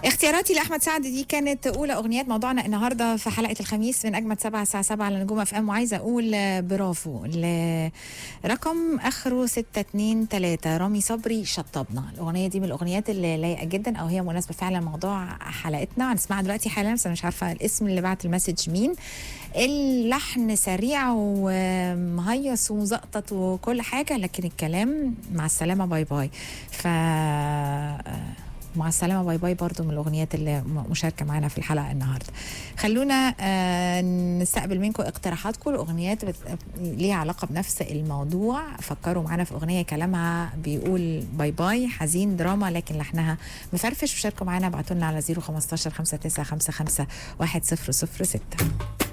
اختياراتي لاحمد سعد دي كانت اولى اغنيات موضوعنا النهارده في حلقه الخميس من اجمد سبعة الساعه 7 على نجوم اف ام وعايزه اقول آه، برافو لرقم اخره 623 رامي صبري شطبنا الاغنيه دي من الاغنيات اللي لايقه جدا او هي مناسبه فعلا لموضوع حلقتنا هنسمعها دلوقتي حالا بس انا مش عارفه الاسم اللي بعت المسج مين اللحن سريع ومهيص ومزقطط وكل حاجه لكن الكلام مع السلامه باي باي ف مع السلامه باي باي برضو من الاغنيات اللي م- مشاركه معانا في الحلقه النهارده خلونا آه، نستقبل منكم اقتراحاتكم لاغنيات بت... ليها علاقه بنفس الموضوع فكروا معانا في اغنيه كلامها بيقول باي باي حزين دراما لكن لحنها مفرفش وشاركوا معانا ابعتوا لنا على 015 5955 1006